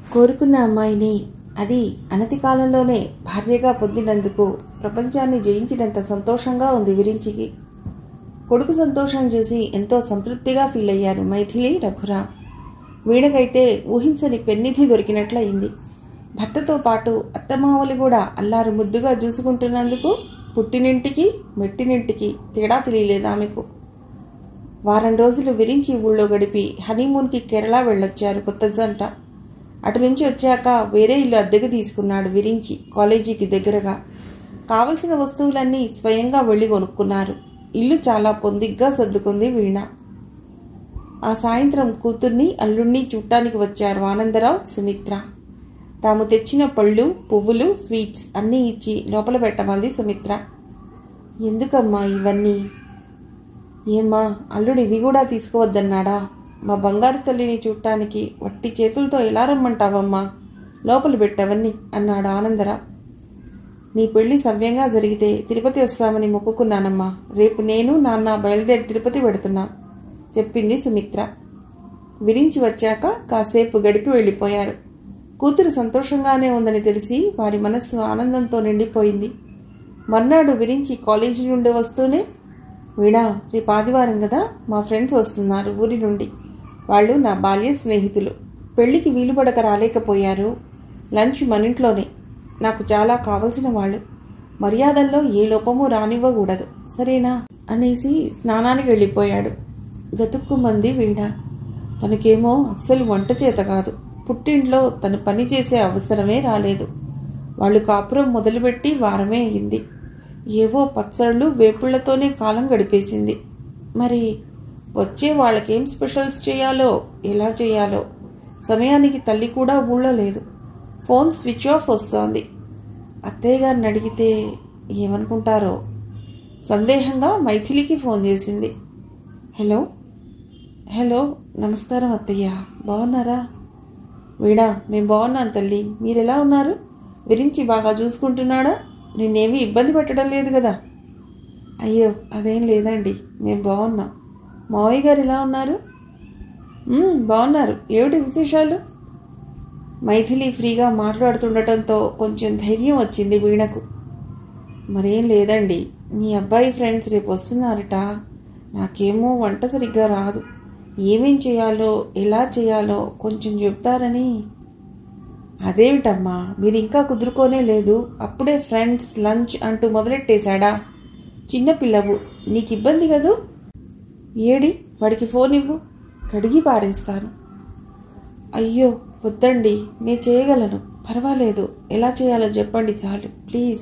కోరుకున్న అమ్మాయిని అది అనతి కాలంలోనే భార్యగా పొందినందుకు ప్రపంచాన్ని జయించినంత సంతోషంగా ఉంది విరించికి కొడుకు సంతోషం చూసి ఎంతో సంతృప్తిగా ఫీల్ అయ్యారు మైథిలి రఘురాం వీణకైతే ఊహించని పెన్నిధి దొరికినట్లయింది భర్తతో పాటు అత్తమామలు కూడా అల్లారు ముద్దుగా చూసుకుంటున్నందుకు పుట్టినింటికి మెట్టినింటికి తేడా తెలియలేదు ఆమెకు వారం రోజులు విరించి ఊళ్ళో గడిపి హనీమూన్కి కేరళ వెళ్ళొచ్చారు కొత్త జంట అటు నుంచి వచ్చాక వేరే ఇల్లు అద్దెకు తీసుకున్నాడు విరించి కాలేజీకి దగ్గరగా కావలసిన వస్తువులన్నీ స్వయంగా వెళ్ళి కొనుక్కున్నారు ఇల్లు చాలా పొందిగ్గా సర్దుకుంది వీణ ఆ సాయంత్రం కూతుర్ని అల్లుణ్ణి చూట్టానికి వచ్చారు ఆనందరావు సుమిత్ర తాము తెచ్చిన పళ్ళు పువ్వులు స్వీట్స్ అన్నీ ఇచ్చి లోపల పెట్టమంది సుమిత్ర ఎందుకమ్మా ఇవన్నీ ఏమ్మా అల్లుడు ఇవి కూడా తీసుకువద్దన్నాడా మా బంగారు తల్లిని చూడటానికి వట్టి చేతులతో ఎలా రమ్మంటావమ్మా లోపల పెట్టవన్నీ అన్నాడు ఆనందరావు నీ పెళ్లి సవ్యంగా జరిగితే తిరుపతి వస్తామని మొక్కుకున్నానమ్మా రేపు నేను నాన్న బయలుదేరి తిరుపతి పెడుతున్నాం చెప్పింది సుమిత్ర విరించి వచ్చాక కాసేపు గడిపి వెళ్ళిపోయారు కూతురు సంతోషంగానే ఉందని తెలిసి వారి మనస్సు ఆనందంతో నిండిపోయింది మర్నాడు విరించి కాలేజీ నుండి వస్తూనే వీడా రేపు ఆదివారం కదా మా ఫ్రెండ్స్ వస్తున్నారు ఊరి నుండి వాళ్ళు నా బాల్య స్నేహితులు పెళ్లికి వీలు పడక రాలేకపోయారు లంచ్ మన ఇంట్లోనే నాకు చాలా కావలసిన వాళ్ళు మర్యాదల్లో ఏ లోపము రానివ్వకూడదు సరేనా అనేసి స్నానానికి వెళ్ళిపోయాడు గతుక్కుమంది వీణ తనకేమో అస్సలు వంట చేత కాదు పుట్టింట్లో తను పని చేసే అవసరమే రాలేదు వాళ్ళు కాపురం మొదలుపెట్టి వారమే అయింది ఏవో పచ్చళ్ళు వేపుళ్లతోనే కాలం గడిపేసింది మరి వచ్చే వాళ్ళకేం స్పెషల్స్ చేయాలో ఎలా చేయాలో సమయానికి తల్లి కూడా ఊళ్ళో లేదు ఫోన్ స్విచ్ ఆఫ్ వస్తోంది అత్తయ్య గారిని అడిగితే ఏమనుకుంటారో సందేహంగా మైథిలికి ఫోన్ చేసింది హలో హలో నమస్కారం అత్తయ్య బాగున్నారా వీడా మేము బాగున్నాను తల్లి మీరెలా ఉన్నారు విరించి బాగా చూసుకుంటున్నాడా నిన్నేమీ ఇబ్బంది పెట్టడం లేదు కదా అయ్యో అదేం లేదండి మేము బాగున్నాం మావయ్య గారు ఎలా ఉన్నారు "మ్మ్, బాగున్నారు ఏమిటి విశేషాలు మైథిలి ఫ్రీగా మాట్లాడుతుండటంతో కొంచెం ధైర్యం వచ్చింది వీణకు మరేం లేదండి మీ అబ్బాయి ఫ్రెండ్స్ రేపు వస్తున్నారట నాకేమో వంట సరిగ్గా రాదు ఏమేం చేయాలో ఎలా చేయాలో కొంచెం చెప్తారని అదేమిటమ్మా మీరు ఇంకా కుదురుకోనే లేదు అప్పుడే ఫ్రెండ్స్ లంచ్ అంటూ మొదలెట్టేశాడా చిన్న పిల్లవు నీకు ఇబ్బంది కదూ ఏడి వాడికి ఫోన్ ఇవ్వు కడిగి పారేస్తాను అయ్యో వద్దండి నేను చేయగలను పర్వాలేదు ఎలా చేయాలో చెప్పండి చాలు ప్లీజ్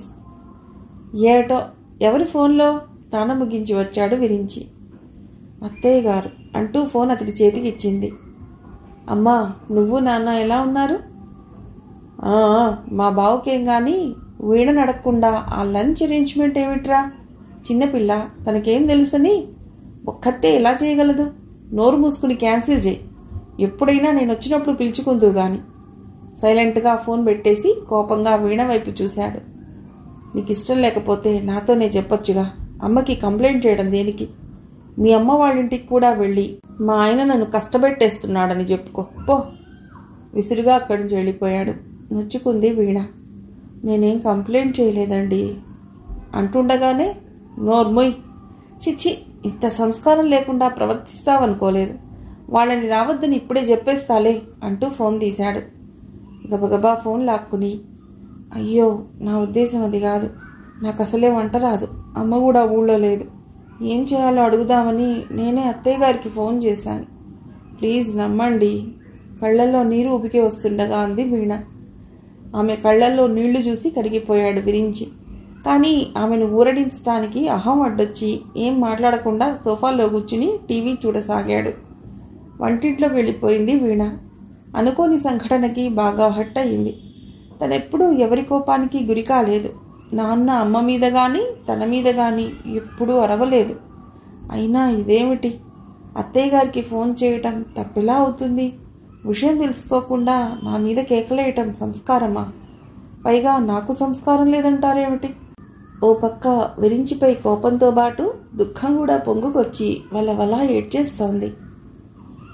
ఏటో ఎవరి ఫోన్లో స్నానం ముగించి వచ్చాడు విరించి అత్తయ్య గారు అంటూ ఫోన్ అతడి చేతికి ఇచ్చింది అమ్మా నువ్వు నాన్న ఎలా ఉన్నారు "ఆ, ఆ, మా బావుకేం గాని వీణ నడకుండా ఆ లంచ్ అరేంజ్మెంట్ ఏమిట్రా చిన్నపిల్ల తనకేం తెలుసని ఒక్కతే ఎలా చేయగలదు నోరు మూసుకుని క్యాన్సిల్ చేయి ఎప్పుడైనా నేను వచ్చినప్పుడు పిలుచుకుందు గాని సైలెంట్గా ఫోన్ పెట్టేసి కోపంగా వీణ వైపు చూశాడు నీకు ఇష్టం లేకపోతే నాతోనే చెప్పొచ్చుగా అమ్మకి కంప్లైంట్ చేయడం దేనికి మీ అమ్మ వాళ్ళింటికి కూడా వెళ్ళి మా ఆయన నన్ను కష్టపెట్టేస్తున్నాడని చెప్పుకో పో విసురుగా అక్కడి నుంచి వెళ్ళిపోయాడు నొచ్చుకుంది వీణ నేనేం కంప్లైంట్ చేయలేదండి అంటుండగానే నోర్మొయ్ చిచి ఇంత సంస్కారం లేకుండా ప్రవర్తిస్తావనుకోలేదు వాళ్ళని రావద్దని ఇప్పుడే చెప్పేస్తాలే అంటూ ఫోన్ తీశాడు గబగబా ఫోన్ లాక్కుని అయ్యో నా ఉద్దేశం అది కాదు నాకు అసలే వంట రాదు అమ్మ కూడా ఊళ్ళో లేదు ఏం చేయాలో అడుగుదామని నేనే అత్తయ్య గారికి ఫోన్ చేశాను ప్లీజ్ నమ్మండి కళ్ళల్లో నీరు ఉబికి వస్తుండగా అంది వీణ ఆమె కళ్ళల్లో నీళ్లు చూసి కరిగిపోయాడు విరించి కానీ ఆమెను ఊరడించడానికి అహం అడ్డొచ్చి ఏం మాట్లాడకుండా సోఫాలో కూర్చుని టీవీ చూడసాగాడు వంటింట్లోకి వెళ్ళిపోయింది వీణ అనుకోని సంఘటనకి బాగా హట్ అయింది తనెప్పుడూ ఎవరి కోపానికి గురి కాలేదు నాన్న అమ్మ మీద కానీ తన మీద కానీ ఎప్పుడూ అరవలేదు అయినా ఇదేమిటి అత్తయ్య గారికి ఫోన్ చేయటం తప్పెలా అవుతుంది విషయం తెలుసుకోకుండా నా మీద కేకలేయటం సంస్కారమా పైగా నాకు సంస్కారం లేదంటారేమిటి ఓ పక్క విరించిపై కోపంతో పాటు దుఃఖం కూడా పొంగుకొచ్చి వల్ల వల్ల ఏడ్చేస్తోంది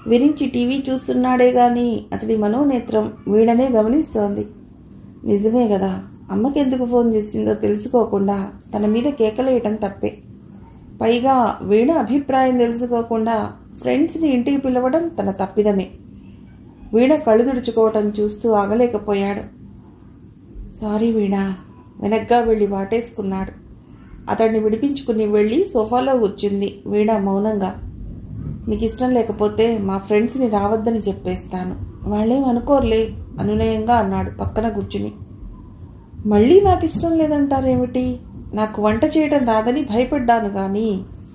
విరించి టీవీ చూస్తున్నాడే గాని అతడి మనోనేత్రం వీణనే గమనిస్తోంది నిజమే కదా అమ్మకెందుకు ఫోన్ చేసిందో తెలుసుకోకుండా తన మీద కేకలేయటం తప్పే పైగా వీణ అభిప్రాయం తెలుసుకోకుండా ఫ్రెండ్స్ని ఇంటికి పిలవడం తన తప్పిదమే వీణ కళ్ళు తుడుచుకోవటం చూస్తూ ఆగలేకపోయాడు సారీ వీణ వెనక్గా వెళ్ళి వాటేసుకున్నాడు అతన్ని విడిపించుకుని వెళ్ళి సోఫాలో కూర్చుంది వీణ మౌనంగా నీకు ఇష్టం లేకపోతే మా ఫ్రెండ్స్ని రావద్దని చెప్పేస్తాను వాళ్ళేం అనుకోర్లే అనునయంగా అన్నాడు పక్కన కూర్చుని మళ్ళీ నాకు ఇష్టం లేదంటారేమిటి నాకు వంట చేయడం రాదని భయపడ్డాను కానీ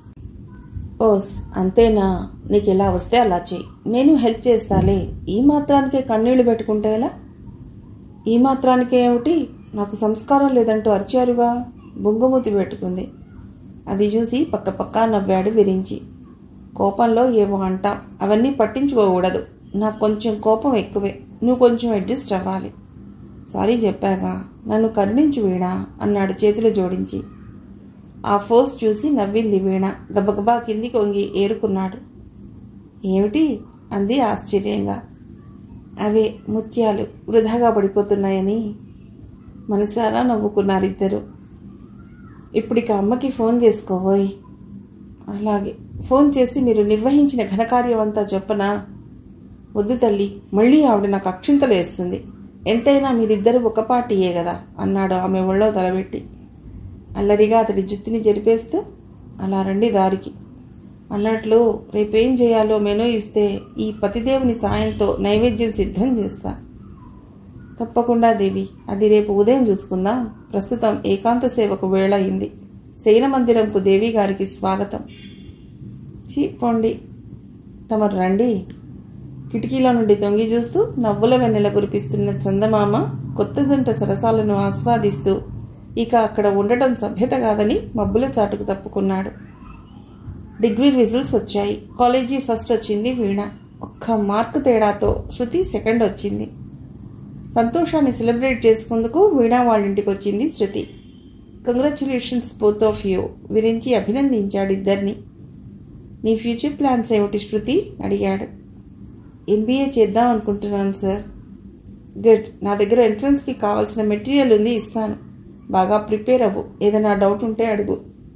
ఓస్ అంతేనా నీకు ఎలా వస్తే అలా చెయ్యి నేను హెల్ప్ చేస్తాలే ఈ మాత్రానికే కన్నీళ్లు పెట్టుకుంటే ఎలా ఈ మాత్రానికే ఏమిటి నాకు సంస్కారం లేదంటూ అరిచారుగా బొంగుమూతి పెట్టుకుంది అది చూసి పక్క పక్క నవ్వాడు విరించి కోపంలో ఏవో అంటాం అవన్నీ పట్టించుకోకూడదు నాకు కొంచెం కోపం ఎక్కువే నువ్వు కొంచెం అడ్జస్ట్ అవ్వాలి సారీ చెప్పాగా నన్ను కరుణించు వీణ అన్నాడు చేతులు జోడించి ఆ ఫోర్స్ చూసి నవ్వింది వీణ గబగబా కిందికి వంగి ఏరుకున్నాడు ఏమిటి అంది ఆశ్చర్యంగా అవే ముత్యాలు వృధాగా పడిపోతున్నాయని మనసారా నవ్వుకున్నారు ఇద్దరు ఇప్పటికి అమ్మకి ఫోన్ చేసుకోబోయ్ అలాగే ఫోన్ చేసి మీరు నిర్వహించిన ఘనకార్యం అంతా చెప్పనా వద్దు తల్లి మళ్ళీ ఆవిడ నాకు అక్షింతలు వేస్తుంది ఎంతైనా మీరిద్దరు ఒక పార్టీయే కదా అన్నాడు ఆమె ఒళ్ళో తలబెట్టి అల్లరిగా అతడి జుత్తుని జరిపేస్తూ అలా రండి దారికి అన్నట్లు రేపేం చేయాలో మెనూ ఇస్తే ఈ పతిదేవుని సాయంతో నైవేద్యం సిద్ధం చేస్తా తప్పకుండా దేవి అది రేపు ఉదయం చూసుకుందాం ప్రస్తుతం ఏకాంత సేవకు వేళ అయింది శయన మందిరంకు దేవి గారికి స్వాగతం చీ పోండి తమరు రండి కిటికీలో నుండి తొంగి చూస్తూ నవ్వుల వెన్నెల కురిపిస్తున్న చందమామ కొత్త జంట సరసాలను ఆస్వాదిస్తూ ఇక అక్కడ ఉండటం సభ్యత కాదని మబ్బుల చాటుకు తప్పుకున్నాడు డిగ్రీ రిజల్ట్స్ వచ్చాయి కాలేజీ ఫస్ట్ వచ్చింది వీణ ఒక్క మార్కు తేడాతో శృతి సెకండ్ వచ్చింది సంతోషాన్ని సెలబ్రేట్ చేసుకుందుకు వీణా వాళ్ళ ఇంటికి వచ్చింది Shruti congratulations both of you Virinchi అభినందించాడు ఇద్దరిని నీ ఫ్యూచర్ ప్లాన్స్ ఏమిటి శృతి అడిగాడు ఎంబీఏ చేద్దాం అనుకుంటున్నాను సార్ గుడ్ నా దగ్గర ఎంట్రన్స్కి కావాల్సిన మెటీరియల్ ఉంది ఇస్తాను బాగా ప్రిపేర్ అవ్వు ఏదైనా డౌట్ ఉంటే అడుగు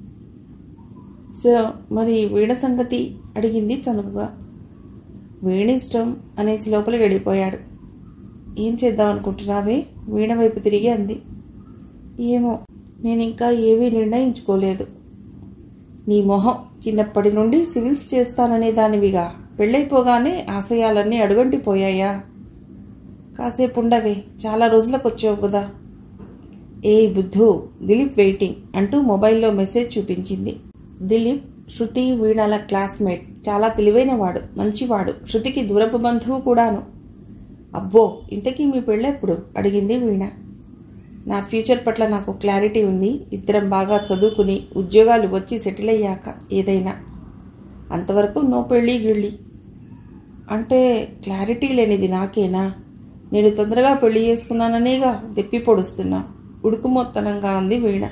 సార్ మరి వీణ సంగతి అడిగింది చనువుగా వీణ ఇష్టం అనేసి లోపలికి వెళ్ళిపోయాడు ఏం చేద్దాం అనుకుంటున్నావే వీణ వైపు తిరిగి అంది ఏమో నేను ఇంకా ఏమీ నిర్ణయించుకోలేదు నీ మొహం చిన్నప్పటి నుండి సివిల్స్ చేస్తాననే దానివిగా పెళ్ళైపోగానే ఆశయాలన్నీ అడుగంటిపోయాయా కాసేపు ఉండవే చాలా రోజులకు వచ్చావు కదా ఏ బుద్ధు దిలీప్ వెయిటింగ్ అంటూ మొబైల్లో మెసేజ్ చూపించింది దిలీప్ శృతి వీణాల క్లాస్మేట్ చాలా తెలివైనవాడు మంచివాడు శృతికి దూరపు బంధువు కూడాను అబ్బో ఇంతకీ మీ పెళ్ళెప్పుడు అడిగింది వీణ నా ఫ్యూచర్ పట్ల నాకు క్లారిటీ ఉంది ఇద్దరం బాగా చదువుకుని ఉద్యోగాలు వచ్చి సెటిల్ అయ్యాక ఏదైనా అంతవరకు నో పెళ్ళి గిళ్ళి అంటే క్లారిటీ లేనిది నాకేనా నేను తొందరగా పెళ్లి చేసుకున్నాననేగా దెప్పి పొడుస్తున్నా ఉడుకుమొత్తనంగా అంది వీణ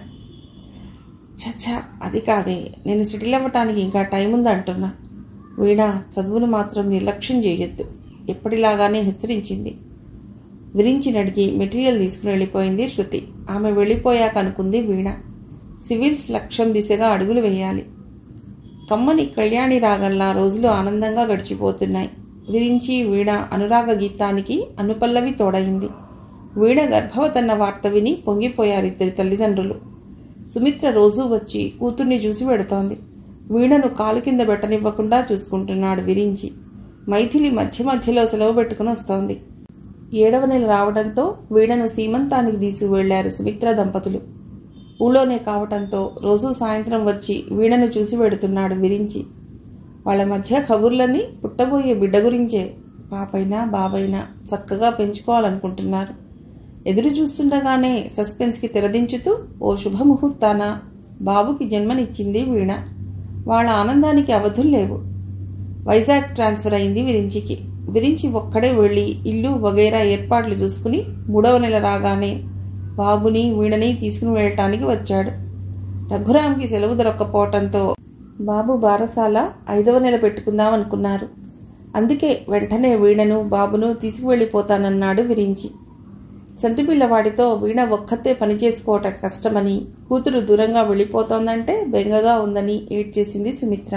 చచ్చా అది కాదే నేను సెటిల్ అవ్వటానికి ఇంకా టైం ఉంది అంటున్నా వీణ చదువును మాత్రం నిర్లక్ష్యం చేయొద్దు ఎప్పటిలాగానే హెచ్చరించింది విరించి నడిగి మెటీరియల్ తీసుకుని వెళ్ళిపోయింది శృతి ఆమె వెళ్ళిపోయాక అనుకుంది వీణ సివిల్స్ లక్ష్యం దిశగా అడుగులు వేయాలి కమ్మని కళ్యాణి రాగల్లా రోజులు ఆనందంగా గడిచిపోతున్నాయి విరించి వీణ అనురాగ గీతానికి అనుపల్లవి తోడైంది వీణ గర్భవతన్న వార్త విని పొంగిపోయారు ఇద్దరి తల్లిదండ్రులు సుమిత్ర రోజూ వచ్చి కూతుర్ని చూసి పెడుతోంది వీణను కాలు కింద పెట్టనివ్వకుండా చూసుకుంటున్నాడు విరించి మైథిలి మధ్య మధ్యలో సెలవు పెట్టుకుని వస్తోంది ఏడవ నెల రావడంతో వీణను సీమంతానికి తీసుకువెళ్లారు సుమిత్ర దంపతులు ఊళ్ళోనే కావటంతో రోజూ సాయంత్రం వచ్చి వీణను చూసి పెడుతున్నాడు విరించి వాళ్ళ మధ్య కబుర్లన్నీ పుట్టబోయే బిడ్డ గురించే పాపైనా బాబైనా చక్కగా పెంచుకోవాలనుకుంటున్నారు ఎదురు చూస్తుండగానే సస్పెన్స్కి తెరదించుతూ ఓ శుభముహూర్తాన బాబుకి జన్మనిచ్చింది వీణ వాళ్ళ ఆనందానికి అవధులు లేవు వైజాగ్ ట్రాన్స్ఫర్ అయింది విరించికి విరించి ఒక్కడే వెళ్ళి ఇల్లు వగైరా ఏర్పాట్లు చూసుకుని మూడవ నెల రాగానే బాబుని వీణని తీసుకుని వెళ్ళటానికి వచ్చాడు రఘురాంకి సెలవు దొరక్కపోవటంతో బాబు బారసాల ఐదవ నెల పెట్టుకుందాం అనుకున్నారు అందుకే వెంటనే వీణను బాబును తీసుకువెళ్ళిపోతానన్నాడు విరించి సంటి పిల్లవాడితో వీణ ఒక్కతే పని చేసుకోవటం కష్టమని కూతురు దూరంగా వెళ్ళిపోతోందంటే బెంగగా ఉందని ఏడ్చేసింది సుమిత్ర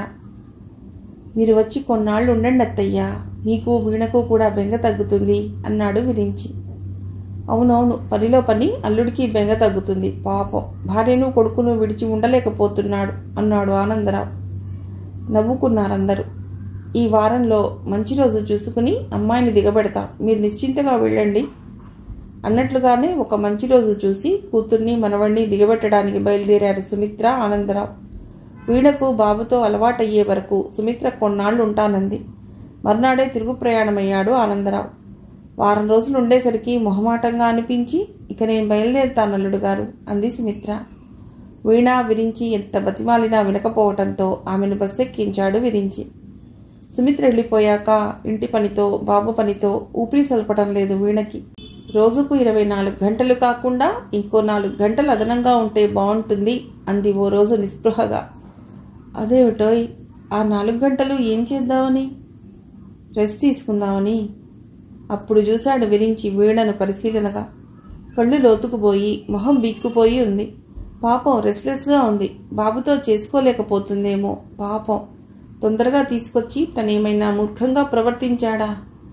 మీరు వచ్చి కొన్నాళ్ళు ఉండండి అత్తయ్యా మీకు వీణకు కూడా బెంగ తగ్గుతుంది అన్నాడు విరించి అవునవును పనిలో పని అల్లుడికి బెంగ తగ్గుతుంది పాపం భార్యను కొడుకును విడిచి ఉండలేకపోతున్నాడు అన్నాడు ఆనందరావు నవ్వుకున్నారందరూ ఈ వారంలో మంచి రోజు చూసుకుని అమ్మాయిని దిగబెడతాం మీరు నిశ్చింతగా వెళ్ళండి అన్నట్లుగానే ఒక మంచి రోజు చూసి కూతుర్ని మనవణ్ణి దిగబెట్టడానికి బయలుదేరారు సుమిత్ర ఆనందరావు వీణకు బాబుతో అలవాటయ్యే వరకు సుమిత్ర కొన్నాళ్లు ఉంటానంది మర్నాడే తిరుగు ప్రయాణమయ్యాడు ఆనందరావు వారం రోజులు ఉండేసరికి మొహమాటంగా అనిపించి ఇక నేను బయలుదేరుతానల్లుడు గారు అంది సుమిత్ర వీణ విరించి ఎంత బతిమాలినా వినకపోవటంతో ఆమెను బస్సెక్కించాడు విరించి సుమిత్ర వెళ్ళిపోయాక ఇంటి పనితో బాబు పనితో ఊపిరి సలపడం లేదు వీణకి రోజుకు ఇరవై నాలుగు గంటలు కాకుండా ఇంకో నాలుగు గంటలు అదనంగా ఉంటే బాగుంటుంది అంది ఓ రోజు నిస్పృహగా అదేమిటోయ్ ఆ నాలుగు గంటలు ఏం చేద్దామని రెస్ట్ తీసుకుందామని అప్పుడు చూశాడు విరించి వీణను పరిశీలనగా కళ్ళు లోతుకుపోయి మొహం బీక్కుపోయి ఉంది పాపం రెస్ట్లెస్గా ఉంది బాబుతో చేసుకోలేకపోతుందేమో పాపం తొందరగా తీసుకొచ్చి తనేమైనా మూర్ఖంగా ప్రవర్తించాడా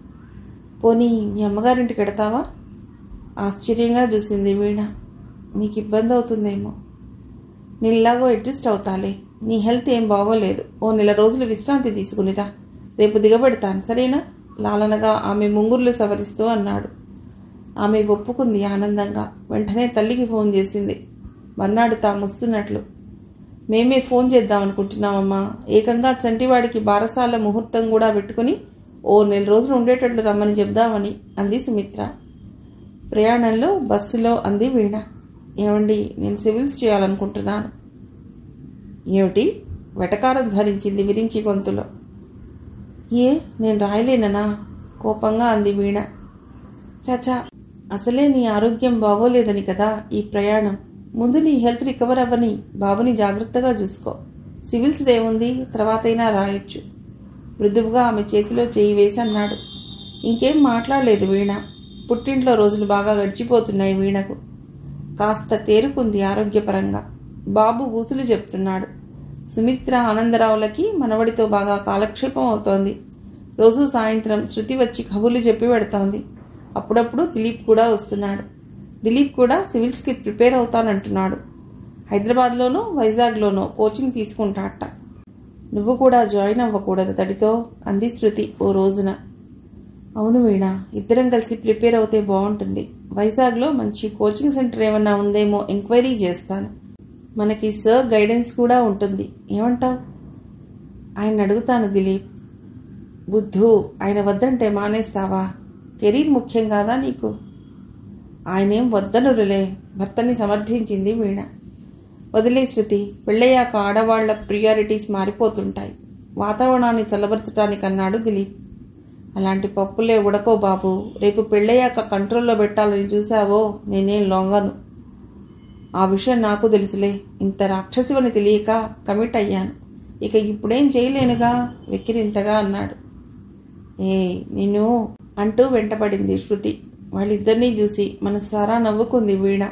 పోనీ మీ అమ్మగారింటికి వెడతావా ఆశ్చర్యంగా చూసింది వీణ నీకు ఇబ్బంది అవుతుందేమో నీలాగో అడ్జస్ట్ అవుతాలే నీ హెల్త్ ఏం బాగోలేదు ఓ నెల రోజులు విశ్రాంతి తీసుకునిరా రేపు దిగబెడతాను సరేనా లాలనగా ఆమె ముంగుర్లు సవరిస్తూ అన్నాడు ఆమె ఒప్పుకుంది ఆనందంగా వెంటనే తల్లికి ఫోన్ చేసింది మర్నాడు తాము వస్తున్నట్లు మేమే ఫోన్ చేద్దాం అనుకుంటున్నామమ్మా ఏకంగా చంటివాడికి బారసాల ముహూర్తం కూడా పెట్టుకుని ఓ నెల రోజులు ఉండేటట్లు రమ్మని చెప్దామని అంది సుమిత్ర ప్రయాణంలో బస్సులో అంది వీణ ఏమండి నేను సివిల్స్ చేయాలనుకుంటున్నాను ఏమిటి వెటకారం ధరించింది విరించి గొంతులో ఏ నేను రాయలేననా కోపంగా అంది వీణ చాచా అసలే నీ ఆరోగ్యం బాగోలేదని కదా ఈ ప్రయాణం ముందు నీ హెల్త్ రికవర్ అవ్వని బాబుని జాగ్రత్తగా చూసుకో సివిల్స్ దేముంది తర్వాతైనా రాయొచ్చు మృదువుగా ఆమె చేతిలో చేయి వేసి అన్నాడు ఇంకేం మాట్లాడలేదు వీణ పుట్టింట్లో రోజులు బాగా గడిచిపోతున్నాయి వీణకు కాస్త తేరుకుంది ఆరోగ్యపరంగా బాబు ఊసులు చెప్తున్నాడు సుమిత్ర ఆనందరావులకి మనవడితో బాగా కాలక్షేపం అవుతోంది రోజు సాయంత్రం శృతి వచ్చి కబుర్లు చెప్పి పెడుతోంది అప్పుడప్పుడు దిలీప్ కూడా వస్తున్నాడు దిలీప్ కూడా సివిల్స్కి ప్రిపేర్ అవుతానంటున్నాడు హైదరాబాద్లోనో వైజాగ్లోనో కోచింగ్ తీసుకుంటాట నువ్వు కూడా జాయిన్ అవ్వకూడదు తడితో అంది శృతి ఓ రోజున అవును వీణ ఇద్దరం కలిసి ప్రిపేర్ అవుతే బాగుంటుంది వైజాగ్లో మంచి కోచింగ్ సెంటర్ ఏమన్నా ఉందేమో ఎంక్వైరీ చేస్తాను మనకి సర్ గైడెన్స్ కూడా ఉంటుంది ఏమంటావు ఆయన అడుగుతాను దిలీప్ బుద్ధు ఆయన వద్దంటే మానేస్తావా కెరీర్ ముఖ్యం కాదా నీకు ఆయనేం వద్దనురులే భర్తని సమర్థించింది వీణ వదిలే శృతి పెళ్ళయ్యాక ఆడవాళ్ల ప్రియారిటీస్ మారిపోతుంటాయి వాతావరణాన్ని చల్లబరచటానికి అన్నాడు దిలీప్ అలాంటి పప్పులే ఉడకో బాబు రేపు పెళ్ళయ్యాక కంట్రోల్లో పెట్టాలని చూసావో నేనేం లొంగను ఆ విషయం నాకు తెలుసులే ఇంత రాక్షసివని తెలియక కమిట్ అయ్యాను ఇక ఇప్పుడేం చేయలేనుగా వెక్కిరింతగా అన్నాడు ఏ నేను అంటూ వెంటపడింది శృతి వాళ్ళిద్దరినీ చూసి మనసారా నవ్వుకుంది వీణ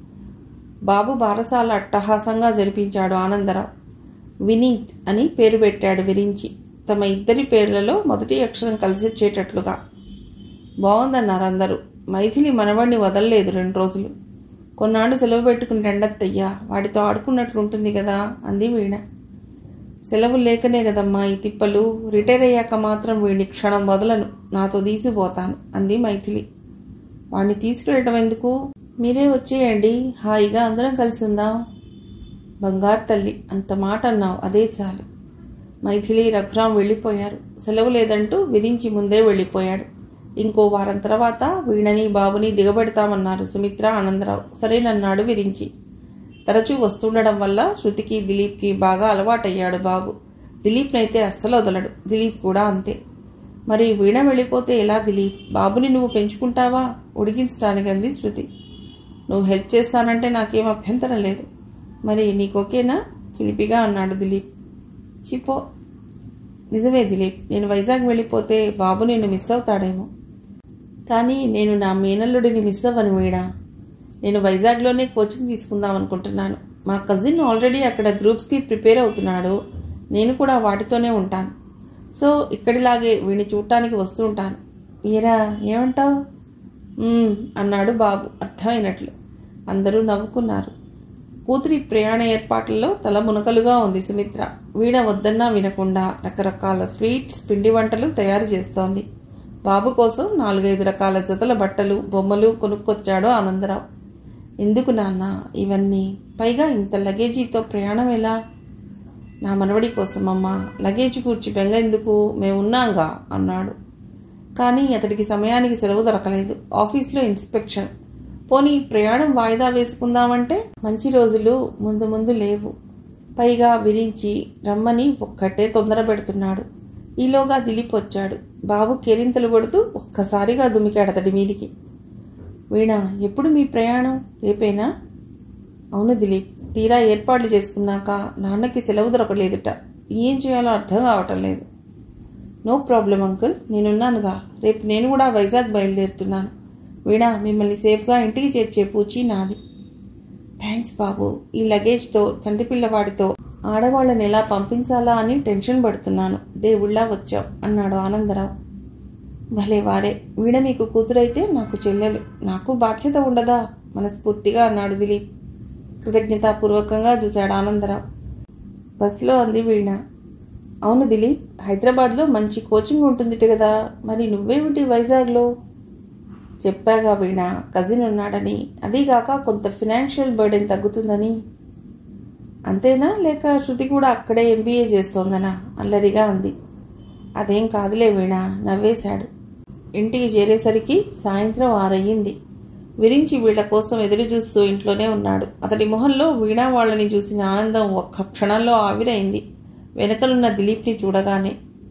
బాబు బారసాల అట్టహాసంగా జరిపించాడు ఆనందరావు వినీత్ అని పేరు పెట్టాడు విరించి తమ ఇద్దరి పేర్లలో మొదటి అక్షరం కలిసొచ్చేటట్లుగా బాగుందన్నారు అందరూ మైథిలి మనవాడిని వదలలేదు రెండు రోజులు కొన్నాళ్ళు సెలవు పెట్టుకుని రెండత్తయ్యా వాడితో ఆడుకున్నట్లుంటుంది కదా అంది వీణ సెలవు లేకనే కదమ్మా ఈ తిప్పలు రిటైర్ అయ్యాక మాత్రం వీడిని క్షణం వదలను నాతో తీసిపోతాను అంది మైథిలి వాడిని తీసుకెళ్ళటం ఎందుకు మీరే వచ్చేయండి హాయిగా అందరం కలిసి ఉందాం బంగారు తల్లి అంత మాట అన్నావు అదే చాలు మైథిలి రఘురాం వెళ్ళిపోయారు సెలవు లేదంటూ విరించి ముందే వెళ్ళిపోయాడు ఇంకో వారం తర్వాత వీణని బాబుని దిగబెడతామన్నారు సుమిత్ర ఆనందరావు సరేనన్నాడు విరించి తరచూ వస్తుండడం వల్ల శృతికి దిలీప్కి బాగా అలవాటయ్యాడు బాబు దిలీప్నైతే అస్సలు వదలడు దిలీప్ కూడా అంతే మరి వీణ వెళ్ళిపోతే ఎలా దిలీప్ బాబుని నువ్వు పెంచుకుంటావా ఉడికించడానికి అంది శృతి నువ్వు హెల్ప్ చేస్తానంటే నాకేం అభ్యంతరం లేదు మరి నీకోకేనా చిలిపిగా అన్నాడు దిలీప్ చిపో నిజమే దిలీప్ నేను వైజాగ్ వెళ్ళిపోతే బాబు నేను మిస్ అవుతాడేమో కానీ నేను నా మేనల్లుడిని మిస్ అవ్వను వీడా నేను వైజాగ్లోనే కోచింగ్ తీసుకుందాం అనుకుంటున్నాను మా కజిన్ ఆల్రెడీ అక్కడ గ్రూప్స్కి ప్రిపేర్ అవుతున్నాడు నేను కూడా వాటితోనే ఉంటాను సో ఇక్కడిలాగే వీడిని చూడటానికి వస్తూ ఉంటాను ఏరా ఏమంటావు అన్నాడు బాబు అర్థమైనట్లు అందరూ నవ్వుకున్నారు కూతురి ప్రయాణ ఏర్పాట్లలో తల మునకలుగా ఉంది సుమిత్ర వీణ వద్దన్నా వినకుండా రకరకాల స్వీట్స్ పిండి వంటలు తయారు చేస్తోంది బాబు కోసం నాలుగైదు రకాల జతల బట్టలు బొమ్మలు కొనుక్కొచ్చాడు ఆనందరావు ఎందుకు నాన్న ఇవన్నీ పైగా ఇంత లగేజీతో ప్రయాణం ఎలా నా మనవడి కోసమమ్మా లగేజ్ కూర్చి బెంగ ఎందుకు మేమున్నాంగా అన్నాడు కానీ అతడికి సమయానికి సెలవు దొరకలేదు ఆఫీస్లో ఇన్స్పెక్షన్ పోనీ ప్రయాణం వాయిదా వేసుకుందామంటే మంచి రోజులు ముందు ముందు లేవు పైగా విరించి రమ్మని ఒక్కటే తొందర పెడుతున్నాడు ఈలోగా దిలీప్ వచ్చాడు బాబు కేరింతలు కొడుతూ ఒక్కసారిగా దుమికాడు అతడి మీదికి వీణ ఎప్పుడు మీ ప్రయాణం రేపేనా అవును దిలీప్ తీరా ఏర్పాట్లు చేసుకున్నాక నాన్నకి సెలవు దొరకలేదుట ఏం చేయాలో అర్థం కావటం లేదు నో ప్రాబ్లం అంకుల్ నేనున్నానుగా రేపు నేను కూడా వైజాగ్ బయలుదేరుతున్నాను వీణా మిమ్మల్ని సేఫ్గా ఇంటికి చేర్చే పూచి నాది థ్యాంక్స్ బాబు ఈ లగేజ్తో చంటి పిల్లవాడితో ఆడవాళ్ళని ఎలా పంపించాలా అని టెన్షన్ పడుతున్నాను దేవుళ్ళా వచ్చావు అన్నాడు ఆనందరావు భలే వారే వీణ మీకు కూతురైతే నాకు చెల్లెలు నాకు బాధ్యత ఉండదా మనస్ఫూర్తిగా అన్నాడు దిలీప్ కృతజ్ఞతాపూర్వకంగా చూశాడు ఆనందరావు బస్సులో అంది వీణ అవును దిలీప్ హైదరాబాద్లో మంచి కోచింగ్ ఉంటుంది కదా మరి నువ్వేమిటి వైజాగ్లో చెప్పాగా వీణ కజిన్ ఉన్నాడని అదీగాక కొంత ఫినాన్షియల్ బర్డెన్ తగ్గుతుందని అంతేనా లేక శృతి కూడా అక్కడే ఎంబీఏ చేస్తోందనా అల్లరిగా అంది అదేం కాదులే వీణ నవ్వేశాడు ఇంటికి చేరేసరికి సాయంత్రం ఆరయ్యింది విరించి వీళ్ల కోసం ఎదురు చూస్తూ ఇంట్లోనే ఉన్నాడు అతడి మొహంలో వీణా వాళ్ళని చూసిన ఆనందం ఒక్క క్షణంలో ఆవిరైంది వెనకలున్న దిలీప్ని చూడగానే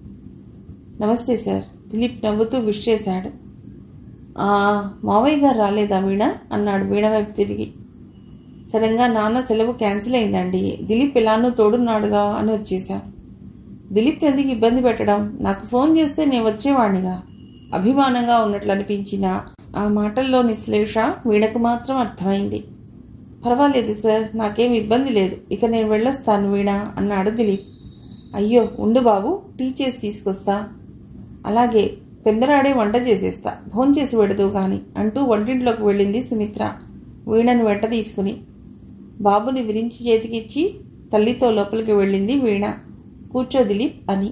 నమస్తే సార్ దిలీప్ నవ్వుతూ విష్ చేశాడు ఆ మావయ్య గారు రాలేదా వీణ అన్నాడు వీణ వైపు తిరిగి సడన్గా నాన్న సెలవు క్యాన్సిల్ అయిందండి దిలీప్ ఎలానో తోడున్నాడుగా అని వచ్చేసా దిలీప్ ఎందుకు ఇబ్బంది పెట్టడం నాకు ఫోన్ చేస్తే నేను వచ్చేవాణ్ణిగా అభిమానంగా ఉన్నట్లు అనిపించిన ఆ మాటల్లోని శ్లేష వీణకు మాత్రం అర్థమైంది పర్వాలేదు సార్ నాకేం ఇబ్బంది లేదు ఇక నేను వెళ్ళొస్తాను వీణ అన్నాడు దిలీప్ అయ్యో ఉండు బాబు టీ చేసి తీసుకొస్తా అలాగే పెందరాడే వంట చేసేస్తా భోంచేసి పెడదు గాని అంటూ వంటింట్లోకి వెళ్ళింది సుమిత్ర వీణను వెంట తీసుకుని బాబుని విరించి చేతికిచ్చి తల్లితో లోపలికి వెళ్ళింది వీణ కూర్చో దిలీప్ అని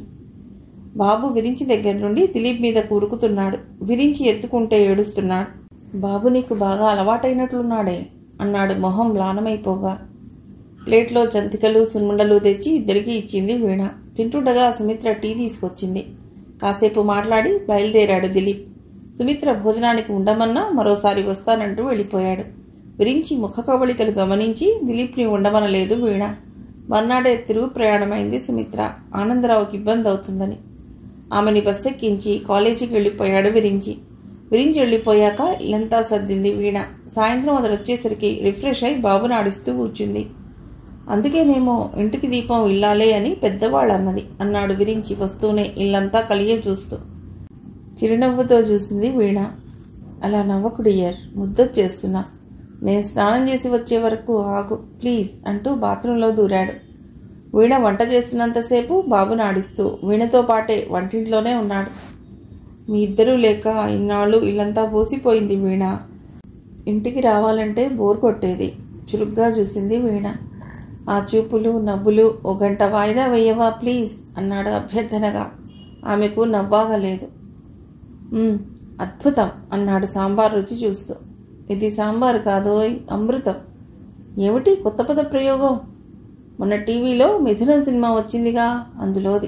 బాబు విరించి దగ్గర నుండి దిలీప్ మీద కూరుకుతున్నాడు విరించి ఎత్తుకుంటే ఏడుస్తున్నాడు బాబు నీకు బాగా అలవాటైనట్లున్నాడే అన్నాడు మొహం మ్లానమైపోగా ప్లేట్లో జంతికలు సున్ముండలు తెచ్చి ఇద్దరికి ఇచ్చింది వీణ తింటుండగా సుమిత్ర టీ తీసుకొచ్చింది కాసేపు మాట్లాడి బయలుదేరాడు దిలీప్ సుమిత్ర భోజనానికి ఉండమన్నా మరోసారి వస్తానంటూ వెళ్ళిపోయాడు విరించి ముఖ కవళికలు గమనించి దిలీప్ని ఉండమనలేదు వీణ మర్నాడే తిరుగు ప్రయాణమైంది సుమిత్ర ఆనందరావుకి ఇబ్బంది అవుతుందని ఆమెని బస్సెక్కించి కాలేజీకి వెళ్ళిపోయాడు విరించి విరించి వెళ్ళిపోయాక ఇల్లంతా సర్దింది వీణ సాయంత్రం అతడు వచ్చేసరికి రిఫ్రెష్ అయి బాబుని ఆడిస్తూ కూర్చుంది అందుకేనేమో ఇంటికి దీపం ఇల్లాలే అని పెద్దవాళ్ళు అన్నది అన్నాడు విరించి వస్తూనే ఇల్లంతా కలిగే చూస్తూ చిరునవ్వుతో చూసింది వీణ అలా నవ్వకుడియర్ ముద్దొచ్చేస్తున్నా నేను స్నానం చేసి వచ్చే వరకు ఆగు ప్లీజ్ అంటూ బాత్రూంలో దూరాడు వీణ వంట చేస్తున్నంతసేపు బాబుని ఆడిస్తూ వీణతో పాటే వంటింట్లోనే ఉన్నాడు మీ ఇద్దరూ లేక ఇన్నాళ్ళు ఇల్లంతా పోసిపోయింది వీణ ఇంటికి రావాలంటే బోర్ కొట్టేది చురుగ్గా చూసింది వీణ ఆ చూపులు నవ్వులు ఓ గంట వాయిదా వేయవా ప్లీజ్ అన్నాడు అభ్యర్థనగా ఆమెకు నవ్వాగలేదు "మ్మ్, అద్భుతం అన్నాడు సాంబార్ రుచి చూస్తూ ఇది సాంబార్ కాదోయ్ అమృతం ఏమిటి కొత్త పద ప్రయోగం మొన్న టీవీలో మిథునం సినిమా వచ్చిందిగా అందులోది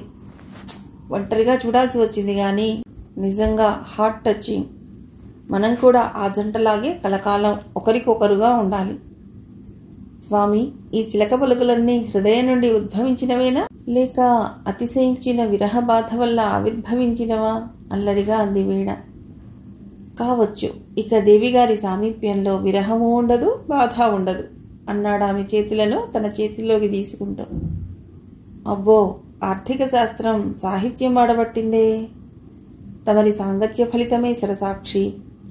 ఒంటరిగా చూడాల్సి వచ్చింది కానీ నిజంగా హార్ట్ టచింగ్ మనం కూడా ఆ జంటలాగే కలకాలం ఒకరికొకరుగా ఉండాలి స్వామి ఈ చిలక పలుకులన్నీ హృదయం నుండి ఉద్భవించినవేనా లేక అతిశయించిన విరహ బాధ వల్ల ఆవిర్భవించినవా అల్లరిగా అంది వీణ కావచ్చు ఇక దేవిగారి సామీప్యంలో విరహము ఉండదు బాధ ఉండదు అన్నాడు ఆమె చేతులను తన చేతిలోకి తీసుకుంటూ అబ్బో ఆర్థిక శాస్త్రం సాహిత్యం వాడబట్టిందే తమరి సాంగత్య ఫలితమే సరసాక్షి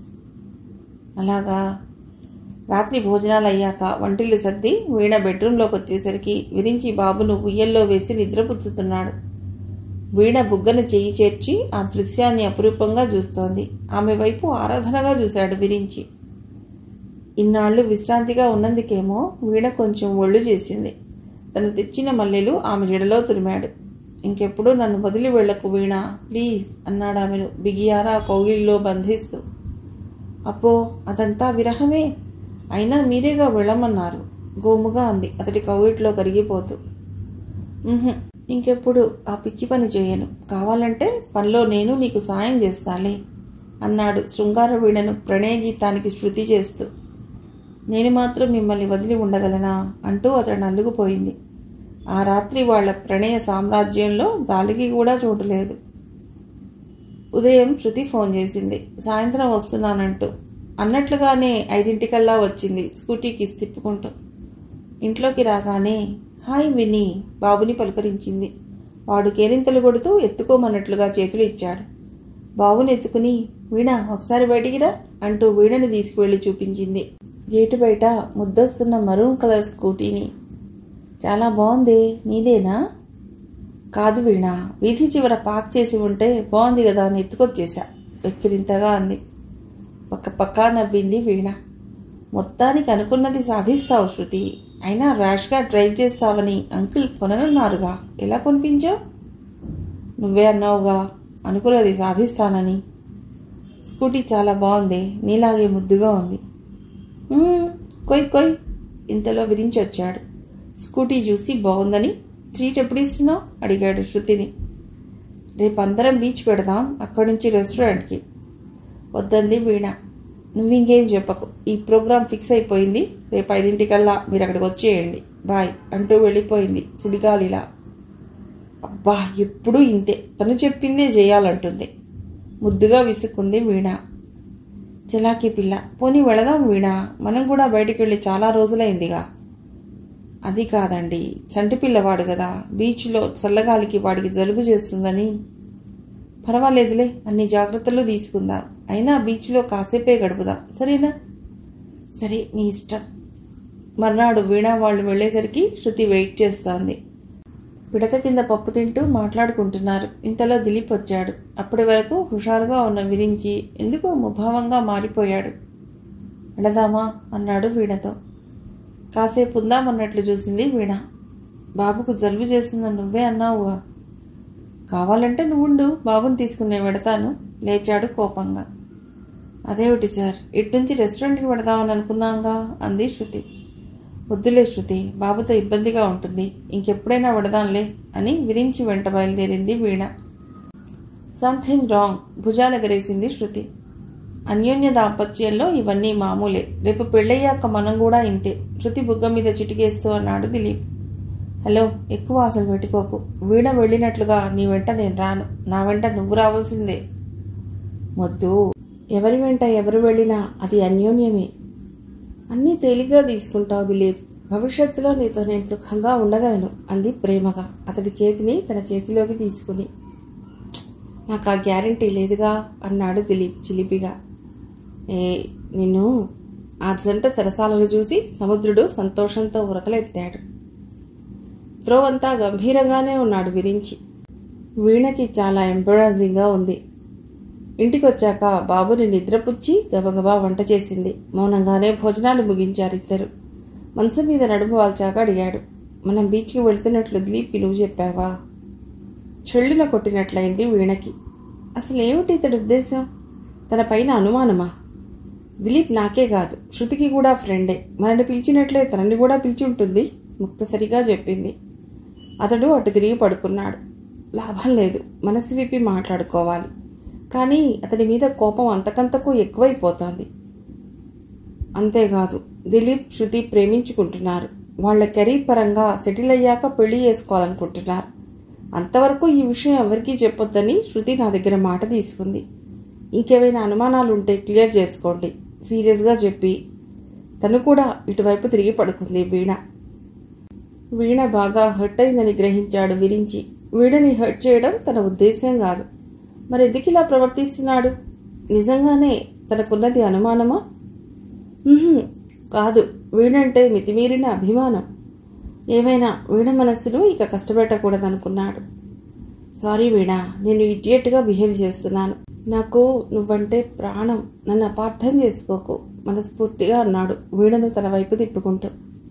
అలాగా రాత్రి భోజనాలు అయ్యాక వంటిల్లు సర్ది వీణ బెడ్రూంలోకి వచ్చేసరికి విరించి బాబును ఉయ్యల్లో వేసి నిద్రపుచ్చుతున్నాడు వీణ బుగ్గన చెయ్యి చేర్చి ఆ దృశ్యాన్ని అపురూపంగా చూస్తోంది ఆమె వైపు ఆరాధనగా చూశాడు విరించి ఇన్నాళ్లు విశ్రాంతిగా ఉన్నందుకేమో వీణ కొంచెం ఒళ్ళు చేసింది తను తెచ్చిన మల్లెలు ఆమె జడలో తురిమాడు ఇంకెప్పుడు నన్ను వదిలి వెళ్లకు వీణ ప్లీజ్ అన్నాడు ఆమెను బిగియారా కౌగిలిలో బంధిస్తూ అప్పో అదంతా విరహమే అయినా మీరేగా వెళ్ళమన్నారు గోముగా అంది అతడి కౌగిట్లో కరిగిపోతూ "ఉహుం, ఇంకెప్పుడు ఆ పిచ్చి పని చేయను కావాలంటే పనిలో నేను నీకు సాయం చేస్తాలే అన్నాడు శృంగార వీణను ప్రణయ గీతానికి శృతి చేస్తూ నేను మాత్రం మిమ్మల్ని వదిలి ఉండగలనా అంటూ అతడు అల్లుకుపోయింది ఆ రాత్రి వాళ్ళ ప్రణయ సామ్రాజ్యంలో గాలికి కూడా చోటు లేదు ఉదయం శృతి ఫోన్ చేసింది సాయంత్రం వస్తున్నానంటూ అన్నట్లుగానే ఐదింటికల్లా వచ్చింది స్కూటీకి తిప్పుకుంటూ ఇంట్లోకి రాగానే హాయ్ విని బాబుని పలుకరించింది వాడు కేరింతలు కొడుతూ ఎత్తుకోమన్నట్లుగా చేతులు ఇచ్చాడు బాబుని ఎత్తుకుని వీణ ఒకసారి బయటికి రా అంటూ వీణని తీసుకువెళ్ళి చూపించింది గేటు బయట ముద్దొస్తున్న మరూన్ కలర్ స్కూటీని చాలా బాగుంది నీదేనా కాదు వీణ వీధి చివర పార్క్ చేసి ఉంటే బాగుంది కదా అని ఎత్తుకొచ్చేసా వెక్కిరింతగా అంది పక్క పక్కా నవ్వింది వీణ మొత్తానికి అనుకున్నది సాధిస్తావు శృతి అయినా ర్యాష్గా డ్రైవ్ చేస్తావని అంకుల్ కొననున్నారుగా ఎలా కొనిపించావు నువ్వే అన్నావుగా అనుకున్నది సాధిస్తానని స్కూటీ చాలా బాగుంది నీలాగే ముద్దుగా ఉంది "మ్మ్, కొయ్ కొయ్ ఇంతలో విరించి వచ్చాడు స్కూటీ చూసి బాగుందని ట్రీట్ ఎప్పుడు ఇస్తున్నావు అడిగాడు శృతిని రేపు అందరం బీచ్ పెడదాం అక్కడి నుంచి రెస్టారెంట్కి వద్దంది వీణ నువ్వు ఇంకేం చెప్పకు ఈ ప్రోగ్రాం ఫిక్స్ అయిపోయింది రేపు ఐదింటికల్లా మీరు అక్కడికి వచ్చేయండి బాయ్ అంటూ వెళ్ళిపోయింది సుడిగాలిలా అబ్బా ఎప్పుడూ ఇంతే తను చెప్పిందే చేయాలంటుంది ముద్దుగా విసుక్కుంది వీణ చిలాకీ పిల్ల పోనీ వెళదాం వీణ మనం కూడా బయటికి వెళ్ళి చాలా రోజులైందిగా అది కాదండి చంటి పిల్లవాడు కదా బీచ్లో చల్లగాలికి వాడికి జలుబు చేస్తుందని పర్వాలేదులే అన్ని జాగ్రత్తలు తీసుకుందాం అయినా బీచ్లో కాసేపే గడుపుదాం సరేనా సరే నీ ఇష్టం మర్నాడు వీణ వాళ్ళు వెళ్ళేసరికి శృతి వెయిట్ చేస్తోంది పిడత కింద పప్పు తింటూ మాట్లాడుకుంటున్నారు ఇంతలో దిలీప్ వచ్చాడు అప్పటి వరకు హుషారుగా ఉన్న విరించి ఎందుకో ముభావంగా మారిపోయాడు వెళదామా అన్నాడు వీణతో కాసేపు ఉందామన్నట్లు చూసింది వీణ బాబుకు జలుబు చేసిందని నువ్వే అన్నావుగా కావాలంటే నువ్వుండు బాబుని తీసుకునే వెడతాను లేచాడు కోపంగా అదేమిటి సార్ ఇట్నుంచి రెస్టారెంట్కి పెడదామని అనుకున్నాంగా అంది శృతి వద్దులే శృతి బాబుతో ఇబ్బందిగా ఉంటుంది ఇంకెప్పుడైనా పెడదాంలే అని విరించి వెంట బయలుదేరింది వీణ సంథింగ్ రాంగ్ భుజాలెగరేసింది శృతి అన్యోన్య దాంపత్యంలో ఇవన్నీ మామూలే రేపు పెళ్ళయ్యాక మనం కూడా ఇంతే శృతి బుగ్గ మీద చిటికేస్తూ అన్నాడు దిలీప్ హలో ఎక్కువ ఆశలు పెట్టుకోకు వీణ వెళ్ళినట్లుగా నీ వెంట నేను రాను నా వెంట నువ్వు రావాల్సిందే మొద్దు ఎవరి వెంట ఎవరు వెళ్ళినా అది అన్యోన్యమే అన్నీ తేలిగ్గా తీసుకుంటావు దిలీప్ భవిష్యత్తులో నీతో నేను సుఖంగా ఉండగలను అంది ప్రేమగా అతడి చేతిని తన చేతిలోకి తీసుకుని నాకు ఆ గ్యారంటీ లేదుగా అన్నాడు దిలీప్ చిలిపిగా ఏ నిన్ను ఆ జంట సరసాలను చూసి సముద్రుడు సంతోషంతో ఉరకలెత్తాడు త్రోవంతా గంభీరంగానే ఉన్నాడు విరించి వీణకి చాలా ఎంబరాజింగ్గా ఉంది ఇంటికొచ్చాక బాబుని నిద్రపుచ్చి గబగబా వంట చేసింది మౌనంగానే భోజనాలు ముగించారు ఇద్దరు మంచం మీద నడుము వాల్చాక అడిగాడు మనం బీచ్కి వెళ్తున్నట్లు దిలీప్కి నువ్వు చెప్పావా చెళ్ళున కొట్టినట్లయింది వీణకి అసలు ఏమిటి ఇతడి ఉద్దేశం తన పైన అనుమానమా దిలీప్ నాకే కాదు శృతికి కూడా ఫ్రెండే మనని పిలిచినట్లే తనని కూడా పిలిచి ఉంటుంది ముక్తసరిగా చెప్పింది అతడు అటు తిరిగి పడుకున్నాడు లాభం లేదు మనసు విప్పి మాట్లాడుకోవాలి కానీ అతడి మీద కోపం అంతకంతకు ఎక్కువైపోతోంది అంతేకాదు దిలీప్ శృతి ప్రేమించుకుంటున్నారు వాళ్ళ కెరీర్ పరంగా సెటిల్ అయ్యాక పెళ్లి చేసుకోవాలనుకుంటున్నారు అంతవరకు ఈ విషయం ఎవరికీ చెప్పొద్దని శృతి నా దగ్గర మాట తీసుకుంది ఇంకేమైనా అనుమానాలు ఉంటే క్లియర్ చేసుకోండి సీరియస్గా చెప్పి తను కూడా ఇటువైపు తిరిగి పడుకుంది వీణ వీణ బాగా హర్ట్ అయిందని గ్రహించాడు విరించి వీడని హర్ట్ చేయడం తన ఉద్దేశం కాదు మరి ఎందుకు ఇలా ప్రవర్తిస్తున్నాడు నిజంగానే తనకున్నది అనుమానమా ఉహుం, కాదు వీడంటే మితిమీరిన అభిమానం ఏమైనా వీణ మనస్సును ఇక కష్టపెట్టకూడదనుకున్నాడు సారీ వీణా నేను ఇడియట్గా బిహేవ్ చేస్తున్నాను నాకు నువ్వంటే ప్రాణం నన్ను అపార్థం చేసుకోకు మనస్ఫూర్తిగా అన్నాడు వీణను తన వైపు తిప్పుకుంటూ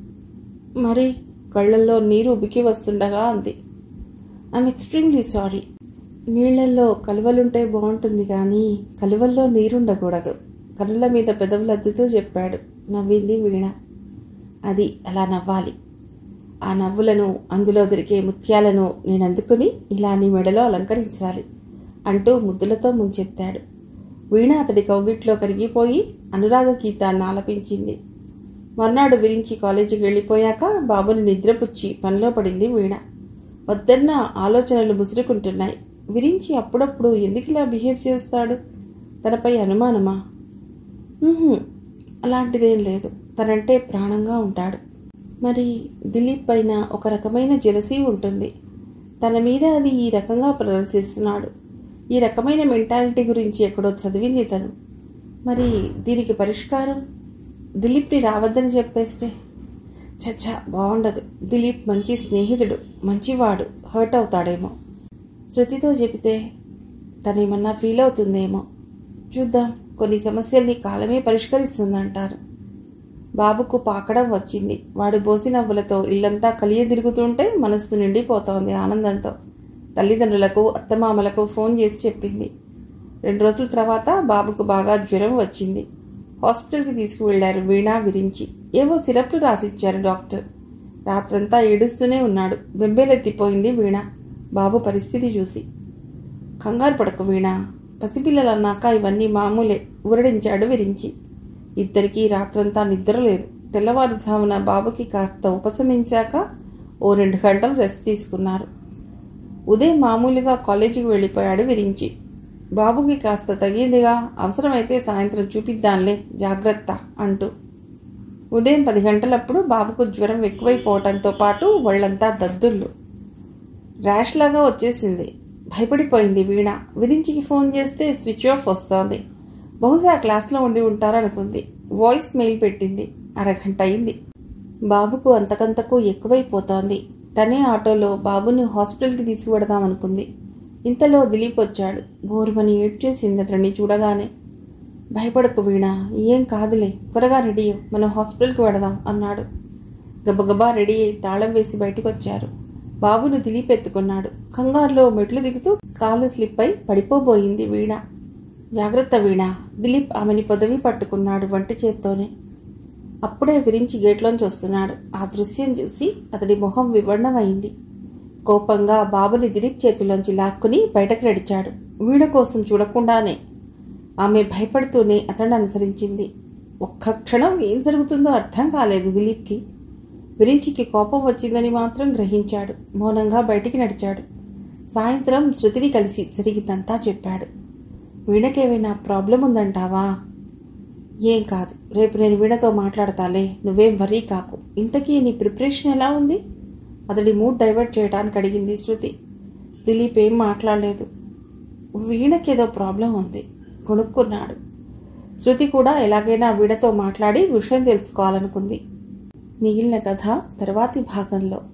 మరి కళ్ళల్లో నీరు ఉబికి వస్తుండగా అంది ఐఎమ్ ఎక్స్ట్రీమ్లీ సారీ నీళ్లల్లో కలువలుంటే బాగుంటుంది కానీ కలువల్లో నీరుండకూడదు కనుల మీద పెదవులు అద్దుతూ చెప్పాడు నవ్వింది వీణ అది అలా నవ్వాలి ఆ నవ్వులను అందులో దొరికే ముత్యాలను నేను అందుకుని ఇలా నీ మెడలో అలంకరించాలి అంటూ ముద్దులతో ముంచెత్తాడు వీణ అతడి కౌగిట్లో కరిగిపోయి అనురాగ గీతాన్ని ఆలపించింది మర్నాడు విరించి కాలేజీకి వెళ్ళిపోయాక బాబుని నిద్రపుచ్చి పనిలో పడింది వీణ వద్దన్న ఆలోచనలు ముసురుకుంటున్నాయి విరించి అప్పుడప్పుడు ఎందుకు ఇలా బిహేవ్ చేస్తాడు తనపై అనుమానమా ఉహుం, అలాంటిదేం లేదు తనంటే ప్రాణంగా ఉంటాడు మరి దిలీప్ పైన ఒక రకమైన జెలసీ ఉంటుంది తన మీద అది ఈ రకంగా ప్రదర్శిస్తున్నాడు ఈ రకమైన మెంటాలిటీ గురించి ఎక్కడో చదివింది తను మరి దీనికి పరిష్కారం దిలీప్ని రావద్దని చెప్పేస్తే చచ్చా బాగుండదు దిలీప్ మంచి స్నేహితుడు మంచివాడు హర్ట్ అవుతాడేమో శృతితో చెబితే తనేమన్నా ఫీల్ అవుతుందేమో చూద్దాం కొన్ని సమస్యల్ని కాలమే పరిష్కరిస్తుందంటారు బాబుకు పాకడం వచ్చింది వాడు బోసి నవ్వులతో ఇల్లంతా కలియ తిరుగుతుంటే మనస్సు నిండిపోతోంది ఆనందంతో తల్లిదండ్రులకు అత్తమామలకు ఫోన్ చేసి చెప్పింది రెండు రోజుల తర్వాత బాబుకు బాగా జ్వరం వచ్చింది హాస్పిటల్కి తీసుకువెళ్లారు వీణా విరించి ఏవో సిరప్లు రాసిచ్చారు డాక్టర్ రాత్రంతా ఏడుస్తూనే ఉన్నాడు బెంబేలెత్తిపోయింది వీణ బాబు పరిస్థితి చూసి కంగారు పడకు వీణ పసిపిల్లలన్నాక ఇవన్నీ మామూలే ఊరడించాడు విరించి ఇద్దరికీ రాత్రంతా నిద్ర లేదు తెల్లవారుజామున బాబుకి కాస్త ఉపశమించాక ఓ రెండు గంటలు రెస్ట్ తీసుకున్నారు ఉదయం మామూలుగా కాలేజీకి వెళ్ళిపోయాడు విరించి బాబుకి కాస్త తగిందిగా అవసరమైతే సాయంత్రం చూపిద్దాంలే జాగ్రత్త అంటూ ఉదయం పది గంటలప్పుడు బాబుకు జ్వరం ఎక్కువైపోవటంతో పాటు ఒళ్ళంతా దద్దుళ్ళు ర్యాష్ లాగా వచ్చేసింది భయపడిపోయింది వీణ విరించికి ఫోన్ చేస్తే స్విచ్ ఆఫ్ వస్తోంది బహుశా క్లాస్లో ఉండి ఉంటారనుకుంది వాయిస్ మెయిల్ పెట్టింది అరగంట అయింది బాబుకు అంతకంతకు ఎక్కువైపోతోంది తనే ఆటోలో బాబుని హాస్పిటల్కి తీసుకువెడదామనుకుంది ఇంతలో దిలీప్ వచ్చాడు బోరుమని ఏడ్చేసింది అతన్ని చూడగానే భయపడకు వీణ ఏం కాదులే త్వరగా రెడీ అవ్వు, మనం హాస్పిటల్కి వెడదాం అన్నాడు గబగబా రెడీ అయి తాళం వేసి బయటకు వచ్చారు బాబును దిలీప్ ఎత్తుకున్నాడు కంగారులో మెట్లు దిగుతూ కాలు స్లిప్ అయి పడిపోబోయింది వీణ జాగ్రత్త వీణ దిలీప్ ఆమెని పొదవి పట్టుకున్నాడు వంటి చేత్తోనే అప్పుడే విరించి గేట్లోంచి వస్తున్నాడు ఆ దృశ్యం చూసి అతడి మొహం వివర్ణమైంది కోపంగా బాబుని దిలీప్ చేతిలోంచి లాక్కుని బయటకు నడిచాడు వీణ కోసం చూడకుండానే ఆమె భయపడుతూనే అతన్ని అనుసరించింది ఒక్క క్షణం ఏం జరుగుతుందో అర్థం కాలేదు దిలీప్కి విరించికి కోపం వచ్చిందని మాత్రం గ్రహించాడు మౌనంగా బయటికి నడిచాడు సాయంత్రం శృతిని కలిసి జరిగిందంతా చెప్పాడు వీణకేమైనా ప్రాబ్లం ఉందంటావా ఏం కాదు రేపు నేను వీణతో మాట్లాడతాలే నువ్వేం వర్రీ కాకు ఇంతకీ నీ ప్రిపరేషన్ ఎలా ఉంది అతడి మూడ్ డైవర్ట్ చేయడానికి అడిగింది శృతి దిలీప్ ఏం మాట్లాడలేదు వీణకేదో ప్రాబ్లం ఉంది కొనుక్కున్నాడు శృతి కూడా ఎలాగైనా వీణతో మాట్లాడి విషయం తెలుసుకోవాలనుకుంది మిగిలిన కథ తర్వాతి భాగంలో